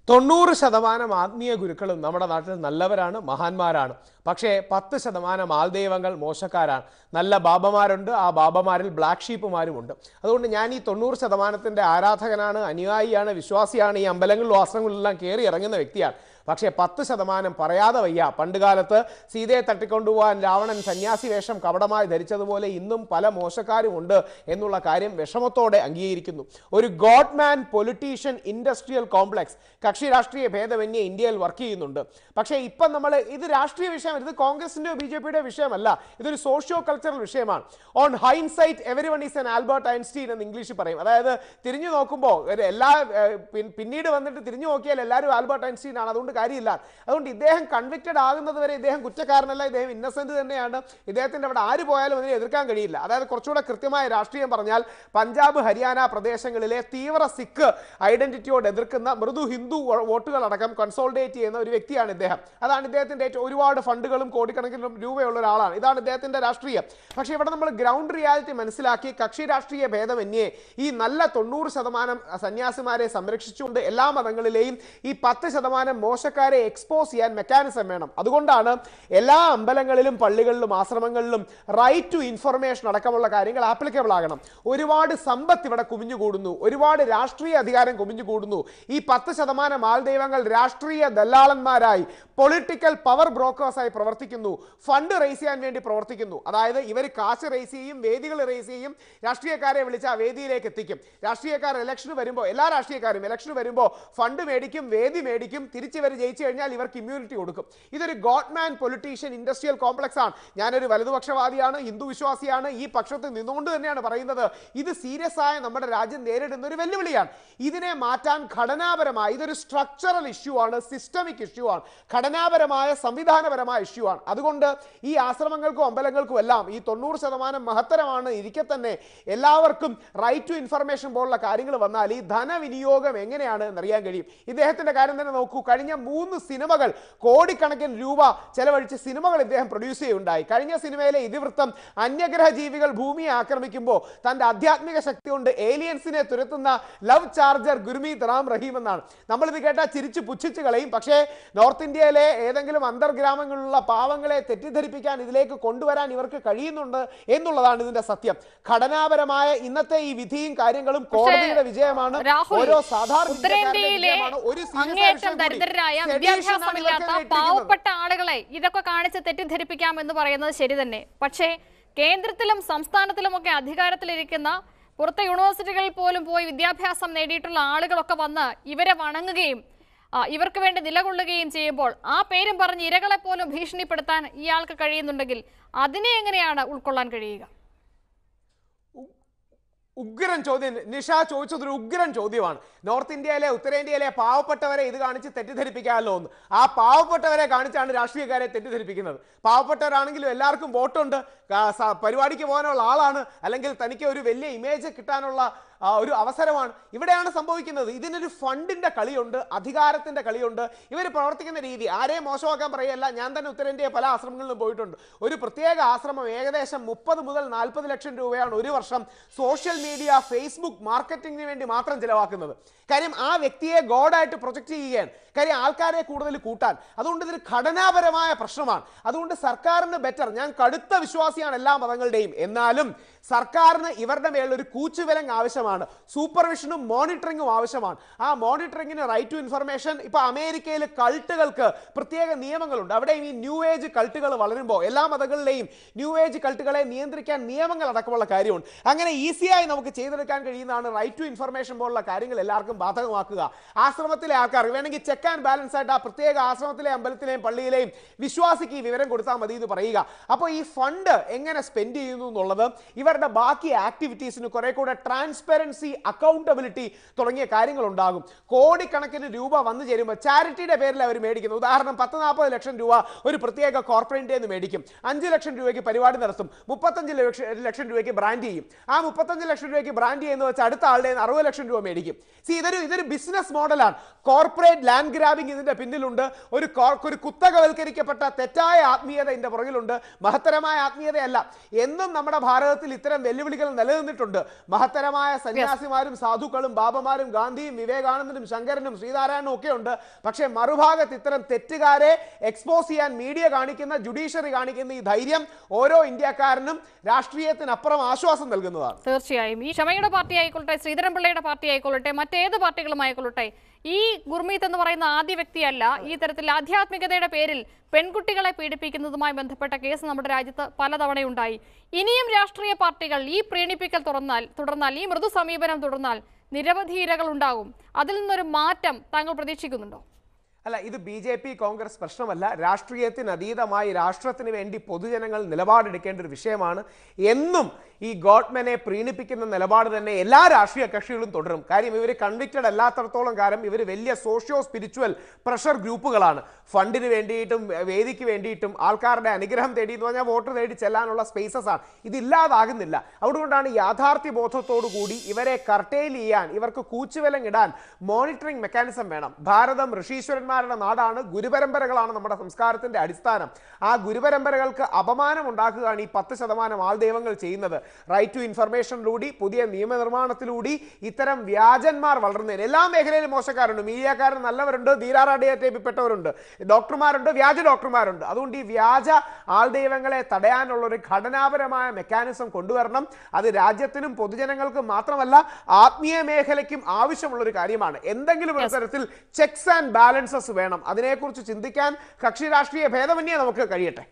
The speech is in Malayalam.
തൊണ്ണൂറ് ശതമാനം ആത്മീയ ഗുരുക്കളും നമ്മുടെ നാട്ടിൽ നല്ലവരാണ് മഹാന്മാരാണ് പക്ഷേ പത്ത് ശതമാനം ആൾദൈവങ്ങൾ മോശക്കാരാണ് നല്ല ബാബമാരുണ്ട് ആ ബാബമാരിൽ ബ്ലാക്ക് ഷീപ്പുമാരുമുണ്ട് അതുകൊണ്ട് ഞാൻ ഈ തൊണ്ണൂറ് ശതമാനത്തിൻ്റെ ആരാധകനാണ് അനുയായിയാണ് വിശ്വാസിയാണ് ഈ അമ്പലങ്ങളിലും ആശ്രമങ്ങളിലെല്ലാം കയറി ഇറങ്ങുന്ന വ്യക്തിയാണ് പക്ഷേ പത്ത് ശതമാനം പറയാതെ വയ്യ പണ്ടുകാലത്ത് സീതയെ തട്ടിക്കൊണ്ടുപോകാൻ രാവണൻ സന്യാസി വേഷം കപടമായി ധരിച്ചതുപോലെ ഇന്നും പല മോശക്കാരുമുണ്ട് എന്നുള്ള കാര്യം വിഷമത്തോടെ അംഗീകരിക്കുന്നു ഒരു ഗോഡ്മാൻ പൊളിറ്റീഷ്യൻ ഇൻഡസ്ട്രിയൽ കോംപ്ലക്സ് കക്ഷി രാഷ്ട്രീയ ഭേദമന്യേ ഇന്ത്യയിൽ വർക്ക് ചെയ്യുന്നുണ്ട് പക്ഷേ ഇപ്പം നമ്മൾ ഇത് രാഷ്ട്രീയ വിഷയമല്ല ഇത് കോൺഗ്രസിൻ്റെയോ ബി ജെ പിയുടെ വിഷയമല്ല ഇതൊരു സോഷ്യോ കൾച്ചറൽ വിഷയമാണ് on hindsight every one is an Albert Einstein എന്ന് ഇംഗ്ലീഷിൽ പറയും അതായത് തിരിഞ്ഞു നോക്കുമ്പോൾ ഒരു എല്ലാ ഏഹ്, പിൻ- പിന്നീട് വന്നിട്ട് തിരിഞ്ഞു നോക്കിയാൽ എല്ലാവരും ആൽബർട്ട് ഐൻസ്റ്റീൻ ആണ് അതുകൊണ്ട് കാര്യമില്ല അതുകൊണ്ട് ഇദ്ദേഹം കൺവിക്റ്റഡ് ആകുന്നത് വരെ ഇദ്ദേഹം കുറ്റക്കാരനല്ല ഇദ്ദേഹം ഇന്നസെന്റ് തന്നെയാണ് ഇദ്ദേഹത്തിന്റെ അവിടെ ആര് പോയാലും അതിനെ എതിർക്കാൻ കഴിയില്ല അതായത് കുറച്ചുകൂടെ കൃത്യമായ രാഷ്ട്രീയം പറഞ്ഞാൽ പഞ്ചാബ് ഹരിയാന പ്രദേശങ്ങളിലെ തീവ്ര സിഖ് ഐഡന്റിറ്റിയോട് എതിർക്കുന്ന മൃദു ഹിന്ദു വോ- വോട്ടുകളടക്കം കൺസോൾഡേറ്റ് ചെയ്യുന്ന ഒരു വ്യക്തിയാണ് ഇദ്ദേഹം അതാണ് ഇദ്ദേഹത്തിന്റെ ഏറ്റവും ഒരുപാട് ഫണ്ടുകളും കോടിക്കണക്കിനും രൂപയുള്ള ഒരാളാണ് ഇതാണ് ഇദ്ദേഹത്തിന്റെ രാഷ്ട്രീയം പക്ഷേ ഇവിടെ നമ്മൾ ഗ്രൗണ്ട് റിയാലിറ്റി മനസ്സിലാക്കി കക്ഷി രാഷ്ട്രീയ ഭേദമന്യേ ഈ നല്ല തൊണ്ണൂറ് ശതമാനം സന്യാസിമാരെ സംരക്ഷിച്ചുകൊണ്ട് എല്ലാ മതങ്ങളിലെയും ഈ പത്ത് ശതമാനം മോശക്കാരെ എക്സ്പോസ് ചെയ്യാൻ മെക്കാനിസം വേണം അതുകൊണ്ടാണ് എല്ലാ അമ്പലങ്ങളിലും പള്ളികളിലും ആശ്രമങ്ങളിലും റൈറ്റ് ടു ഇൻഫർമേഷൻ അടക്കമുള്ള കാര്യങ്ങൾ ആപ്ലിക്കബിൾ ആകണം ഒരുപാട് സമ്പത്ത് ഇവിടെ കുമിഞ്ഞുകൂടുന്നു ഒരുപാട് രാഷ്ട്രീയ അധികാരം കുമിഞ്ഞുകൂടുന്നു ഈ പത്ത് ശതമാനം ആൾദൈവങ്ങൾ രാഷ്ട്രീയ ദല്ലാളന്മാരായി പൊളിറ്റിക്കൽ പവർ ബ്രോക്കേഴ്സായി പ്രവർത്തിക്കുന്നു ഫണ്ട് റേസ് ചെയ്യാൻ വേണ്ടി പ്രവർത്തിക്കുന്നു അതായത് ഇവർ കാശ് റേസ് ചെയ്യും വേദികൾ റേസ് ചെയ്യും രാഷ്ട്രീയക്കാരെ വിളിച്ച് ആ വേദിയിലേക്ക് എത്തിക്കും രാഷ്ട്രീയക്കാർ ഇലക്ഷന് വരുമ്പോൾ എല്ലാ രാഷ്ട്രീയക്കാരും ഇലക്ഷന് വരുമ്പോൾ ഫണ്ട് മേടിക്കും വേദി മേടിക്കും തിരിച്ചിവർ ജയിച്ചു കഴിഞ്ഞാൽ ഇവർക്ക് ഇമ്മ്യൂണിറ്റി കൊടുക്കും ഇതൊരു ഗോഡ്മാൻ പൊളിറ്റീഷ്യൻ ഇൻഡസ്ട്രിയൽ കോംപ്ലക്സ് ആണ് ഞാനൊരു വലതുപക്ഷവാദിയാണ് ഹിന്ദു വിശ്വാസിയാണ് ഈ പക്ഷത്ത് നിന്നുകൊണ്ട് തന്നെയാണ് പറയുന്നത് ഇത് സീരിയസ് ആയ നമ്മുടെ രാജ്യം നേരിടുന്ന ഒരു വെല്ലുവിളിയാണ് ഇതിനെ മാറ്റാൻ ഘടനാപരമായ ഇതൊരു സ്ട്രക്ചറൽ ഇഷ്യൂ ആണ് സിസ്റ്റമിക് ഇഷ്യൂ ആണ് ഘടനാപരമായ സംവിധാനപരമായ ഇഷ്യൂ ആണ് അതുകൊണ്ട് ഈ ആശ്രമങ്ങൾക്കും അമ്പലങ്ങൾക്കും എല്ലാം ഈ തൊണ്ണൂറ് ശതമാനം മഹത്തരമാണ് ഇരിക്കെ തന്നെ എല്ലാവർക്കും റൈറ്റ് ടു ഇൻഫർമേഷൻ പോലുള്ള കാര്യങ്ങൾ വന്നാൽ ഈ ധനവിനിയോഗം എങ്ങനെയാണ് എന്നറിയാൻ കഴിയും ഇദ്ദേഹത്തിന്റെ കാര്യം തന്നെ നോക്കൂ കഴിഞ്ഞ മൂന്ന് സിനിമകൾ കോടിക്കണക്കിന് രൂപ ചെലവഴിച്ച് സിനിമകൾ ഇദ്ദേഹം പ്രൊഡ്യൂസ് ചെയ്യുണ്ടായി കഴിഞ്ഞ സിനിമയിലെ ഇതിവൃത്തം അന്യഗ്രഹ ജീവികൾ ഭൂമിയെ ആക്രമിക്കുമ്പോൾ തന്റെ ആധ്യാത്മിക ശക്തി കൊണ്ട് ഏലിയൻസിനെ തുരത്തുന്ന ലവ് ചാർജർ ഗുരുമീത് റാം റഹീം എന്നാണ് നമ്മളിത് കേട്ടാൽ ചിരിച്ച് പുച്ഛിച്ച് കളയും പക്ഷേ നോർത്ത് ഇന്ത്യയിലെ ഏതെങ്കിലും അന്തർഗ്രാമങ്ങളിലുള്ള പാവങ്ങളെ തെറ്റിദ്ധരിപ്പിക്കാൻ ഇതിലേക്ക് കൊണ്ടുവരാൻ ഇവർക്ക് കഴിയുന്നുണ്ട് എന്നുള്ളതാണ് ഇതിന്റെ സത്യം ഘടനാപരമായ ഇന്നത്തെ ഈ വിധിയും കാര്യങ്ങളും കോടതിയുടെ വിജയമാണ് രാഹുൽ ഓരോ സാധാരണ ഉത്തരേന്ത്യയിലെ വിജയമാണ്. ഒരു serious ആയ അങ്ങേയറ്റം വിഷയം കൂടി. ദരിദ്രരായ Sedition ആണ് വിദ്യാഭ്യാസമില്ലാത്ത ഇവർക്ക് ഇട്ടിരിക്കുന്നത്. പാവപ്പെട്ട ആളുകളെ ഇതൊക്കെ കാണിച്ച് തെറ്റിദ്ധരിപ്പിക്കാം എന്ന് പറയുന്നത് ശരി തന്നെ പക്ഷേ കേന്ദ്രത്തിലും സംസ്ഥാനത്തിലുമൊക്കെ അധികാരത്തിലിരിക്കുന്ന പുറത്തെ യൂണിവേഴ്സിറ്റികളിൽ പോലും പോയി വിദ്യാഭ്യാസം നേടിയിട്ടുള്ള ആളുകളൊക്കെ വന്ന് ഇവരെ വണങ്ങുകയും ആ, ഇവർക്ക് വേണ്ടി നിലകൊള്ളുകയും ചെയ്യുമ്പോൾ ആ പേരും പറഞ്ഞ് ഇരകളെ പോലും ഭീഷണിപ്പെടുത്താൻ ഇയാൾക്ക് കഴിയുന്നുണ്ടെങ്കിൽ അതിനെ എങ്ങനെയാണ് ഉൾക്കൊള്ളാൻ കഴിയുക ഉഗ്രൻ ചോദ്യം നിഷ ചോദിച്ചത് ഒരു ഉഗ്രൻ ചോദ്യമാണ് നോർത്ത് ഇന്ത്യയിലെ ഉത്തരേന്ത്യയിലെ പാവപ്പെട്ടവരെ ഇത് കാണിച്ച് തെറ്റിദ്ധരിപ്പിക്കാമല്ലോ എന്ന് ആ പാവപ്പെട്ടവരെ കാണിച്ചാണ് രാഷ്ട്രീയക്കാരെ തെറ്റിദ്ധരിപ്പിക്കുന്നത് പാവപ്പെട്ടവരാണെങ്കിലും എല്ലാവർക്കും വോട്ടുണ്ട് കാ- സ- പരിപാടിക്ക് പോകാനുള്ള ആളാണ് അല്ലെങ്കിൽ തനിക്ക് ഒരു വലിയ ഇമേജ് കിട്ടാനുള്ള ആ, ഒരു അവസരമാണ് ഇവിടെയാണ് സംഭവിക്കുന്നത് ഇതിനൊരു ഫണ്ടിന്റെ കളിയുണ്ട് അധികാരത്തിന്റെ കളിയുണ്ട് ഇവർ പ്രവർത്തിക്കുന്ന രീതി ആരെയും മോശമാക്കാൻ പറയല്ല ഞാൻ തന്നെ ഉത്തരേന്ത്യയെ പല ആശ്രമങ്ങളിലും പോയിട്ടുണ്ട് ഒരു പ്രത്യേക ആശ്രമം ഏകദേശം മുപ്പത് മുതൽ നാൽപ്പത് ലക്ഷം രൂപയാണ് ഒരു വർഷം സോഷ്യൽ മീഡിയ ഫേസ്ബുക്ക് മാർക്കറ്റിംഗിന് വേണ്ടി മാത്രം ചിലവാക്കുന്നത് കാര്യം ആ വ്യക്തിയെ ഗോഡായിട്ട് പ്രൊജക്റ്റ് ചെയ്യുകയാണ് കാര്യം ആൾക്കാരെ കൂടുതൽ കൂട്ടാൻ അതുകൊണ്ട് ഇതൊരു ഘടനാപരമായ പ്രശ്നമാണ് അതുകൊണ്ട് സർക്കാരിന് ബെറ്റർ ഞാൻ കടുത്ത വിശ്വാസിയാണ് എല്ലാ മതങ്ങളുടെയും എന്നാലും സർക്കാരിന് ഇവരുടെ മേളിൽ ഒരു കൂച്ചുവിലങ്ങ് ആവശ്യമാണ് സൂപ്പർവിഷനും മോണിറ്ററിങ്ങും ആവശ്യമാണ് ആ മോണിറ്ററിങ്ങിന് റൈറ്റ് ടു ഇൻഫർമേഷൻ ഇപ്പൊ അമേരിക്കയിൽ കൾട്ടുകൾക്ക് പ്രത്യേക നിയമങ്ങളുണ്ട് അവിടെയും ഈ ന്യൂ ഏജ് കൾട്ടുകൾ വളരുമ്പോൾ എല്ലാ മതങ്ങളിലെയും ന്യൂ ഏജ് കൾട്ടുകളെ നിയന്ത്രിക്കാൻ നിയമങ്ങൾ അടക്കമുള്ള കാര്യമുണ്ട് അങ്ങനെ ഈസിയായി നമുക്ക് ചെയ്തെടുക്കാൻ കഴിയുന്നതാണ് റൈറ്റ് ടു ഇൻഫർമേഷൻ പോലുള്ള കാര്യങ്ങൾ എല്ലാവർക്കും ബാധകമാക്കുക ആശ്രമത്തിലെ ആൾക്കാർ വേണമെങ്കിൽ ചെക്ക് ആൻഡ് ബാലൻസ് ആയിട്ട് ആ പ്രത്യേക ആശ്രമത്തിലെ അമ്പലത്തിലെയും പള്ളിയിലെയും വിശ്വാസിക്ക് ഈ വിവരം കൊടുത്താൽ മതി എന്ന് പറയുക അപ്പോൾ ഈ ഫണ്ട് എങ്ങനെ സ്പെൻഡ് ചെയ്യുന്നു എന്നുള്ളത് ഇവരുടെ ബാക്കി ആക്ടിവിറ്റീസിന് കുറെ കൂടെ ട്രാൻസ്പെറൻസി അക്കൗണ്ടബിലിറ്റി തുടങ്ങിയ കാര്യങ്ങൾ ഉണ്ടാകും കോടിക്കണക്കിന് രൂപ വന്നു ചേരുമ്പോൾ ചാരിറ്റിയുടെ പേരിൽ അവർ മേടിക്കുന്നത് ഉദാഹരണം പത്ത് നാൽപ്പത് ലക്ഷം രൂപ ഒരു പ്രത്യേക കോർപ്പറേറ്റിൽ നിന്ന് മേടിക്കും അഞ്ച് ലക്ഷം രൂപയ്ക്ക് പരിപാടി നടത്തും മുപ്പത്തഞ്ച് ലക്ഷം ലക്ഷം രൂപയ്ക്ക് ബ്രാൻഡ് ചെയ്യും ആ മുപ്പത്തഞ്ച് ലക്ഷം രൂപയ്ക്ക് ബ്രാൻഡ് ചെയ്യുന്ന വെച്ച് അടുത്ത ആളുടെ കയ്യിൽ നിന്ന് അറുപത് ലക്ഷം രൂപ മേടിക്കും സി ഇതൊരു ഇതൊരു ബിസിനസ് മോഡലാണ് കോർപ്പറേറ്റ് ലാൻഡ് ഗ്രാബിംഗ് ഇതിന്റെ പിന്നിലുണ്ട് ഒരു കോ- ഒരു കുത്തകവൽക്കരിക്കപ്പെട്ട തെറ്റായ ആത്മീയത ഇതിന്റെ പുറകിലുണ്ട് മഹത്തരമായ ആത്മീയതയല്ല എന്നും നമ്മുടെ ഭാരതത്തിൽ ഇത്തരം വെല്ലുവിളികൾ നിലനിന്നിട്ടുണ്ട് മഹത്തരമായ സന്യാസിമാരും സാധുക്കളും ബാബമാരും ഗാന്ധിയും വിവേകാനന്ദനും ശങ്കരനും ശ്രീനാരായണനും ഒക്കെ ഉണ്ട് പക്ഷേ മറുഭാഗത്ത് ഇത്തരം തെറ്റുകാരെ എക്സ്പോസ് ചെയ്യാൻ മീഡിയ കാണിക്കുന്ന ജുഡീഷ്യറി കാണിക്കുന്ന ഈ ധൈര്യം ഓരോ ഇന്ത്യക്കാരനും രാഷ്ട്രീയത്തിനപ്പുറം ആശ്വാസം നൽകുന്നതാണ് തീർച്ചയായും ഈ ക്ഷമയുടെ പാർട്ടി ആയിക്കൊള്ളട്ടെ ശ്രീധരൻപിള്ളയുടെ പാർട്ടി ആയിക്കൊള്ളട്ടെ മറ്റേത് പാർട്ടികളും ആയിക്കൊള്ളട്ടെ ഈ ഗുർമീത് എന്ന് പറയുന്ന ആദ്യ വ്യക്തിയല്ല ഈ തരത്തിൽ ആധ്യാത്മികതയുടെ പേരിൽ പെൺകുട്ടികളെ പീഡിപ്പിക്കുന്നതുമായി ബന്ധപ്പെട്ട കേസ് നമ്മുടെ രാജ്യത്ത് പലതവണയുണ്ടായി ഇനിയും രാഷ്ട്രീയ പാർട്ടികൾ ഈ പ്രീണിപ്പിക്കൽ തുറന്നാൽ തുടർന്നാൽ ഈ മൃദു സമീപനം തുടർന്നാൽ നിരവധി ഇരകൾ ഉണ്ടാകും അതിൽ നിന്നൊരു മാറ്റം താങ്കൾ പ്രതീക്ഷിക്കുന്നുണ്ടോ അല്ല ഇത് ബി ജെ പി കോൺഗ്രസ് പ്രശ്നമല്ല രാഷ്ട്രീയത്തിന് അതീതമായി രാഷ്ട്രത്തിന് വേണ്ടി പൊതുജനങ്ങൾ നിലപാടെടുക്കേണ്ട ഒരു വിഷയമാണ് എന്നും ഈ ഗോഡ്മനെ പ്രീണിപ്പിക്കുന്ന നിലപാട് തന്നെ എല്ലാ രാഷ്ട്രീയ കക്ഷികളും തുടരും കാര്യം ഇവർ കൺവിക്റ്റഡ് അല്ലാത്തടത്തോളം കാലം ഇവർ വലിയ സോഷ്യോ സ്പിരിച്വൽ പ്രഷർ ഗ്രൂപ്പുകളാണ് ഫണ്ടിന് വേണ്ടിയിട്ടും വേദിക്ക് വേണ്ടിയിട്ടും ആൾക്കാരുടെ അനുഗ്രഹം തേടി എന്ന് പറഞ്ഞാൽ വോട്ട് തേടി ചെല്ലാനുള്ള സ്പേസസ് ആണ് ഇതില്ലാതാകുന്നില്ല അതുകൊണ്ടാണ് യാഥാർത്ഥ്യ ബോധത്തോടു കൂടി ഇവരെ കർട്ടേൽ ചെയ്യാൻ ഇവർക്ക് കൂച്ചുവിലം ഇടാൻ മോണിറ്ററിംഗ് മെക്കാനിസം വേണം ഭാരതം ഋഷീശ്വരന്മാരുടെ നാടാണ് ഗുരുപരമ്പരകളാണ് നമ്മുടെ സംസ്കാരത്തിന്റെ അടിസ്ഥാനം ആ ഗുരുപരമ്പരകൾക്ക് അപമാനം ഉണ്ടാക്കുകയാണ് ഈ പത്ത് ശതമാനം ആൾദൈവങ്ങൾ ചെയ്യുന്നത് റൈറ്റ് ടു ഇൻഫർമേഷനിലൂടെ പുതിയ നിയമനിർമ്മാണത്തിലൂടെ ഇത്തരം വ്യാജന്മാർ വളർന്നതിന് എല്ലാ മേഖലയിലും മോശക്കാരുണ്ട് മീഡിയക്കാരൻ നല്ലവരുണ്ട് ധീരാറാടിയപ്പെട്ടവരുണ്ട് ഡോക്ടർമാരുണ്ട് വ്യാജ ഡോക്ടർമാരുണ്ട് അതുകൊണ്ട് ഈ വ്യാജ ആൾദൈവങ്ങളെ തടയാനുള്ള ഒരു ഘടനാപരമായ മെക്കാനിസം കൊണ്ടുവരണം അത് രാജ്യത്തിനും പൊതുജനങ്ങൾക്കും മാത്രമല്ല ആത്മീയ മേഖലയ്ക്കും ആവശ്യമുള്ള ഒരു കാര്യമാണ് എന്തെങ്കിലും ഒരു തരത്തിൽ ചെക്സ് ആൻഡ് ബാലൻസസ് വേണം അതിനെക്കുറിച്ച് ചിന്തിക്കാൻ കക്ഷി രാഷ്ട്രീയ ഭേദമന്യേ നമുക്ക് കഴിയട്ടെ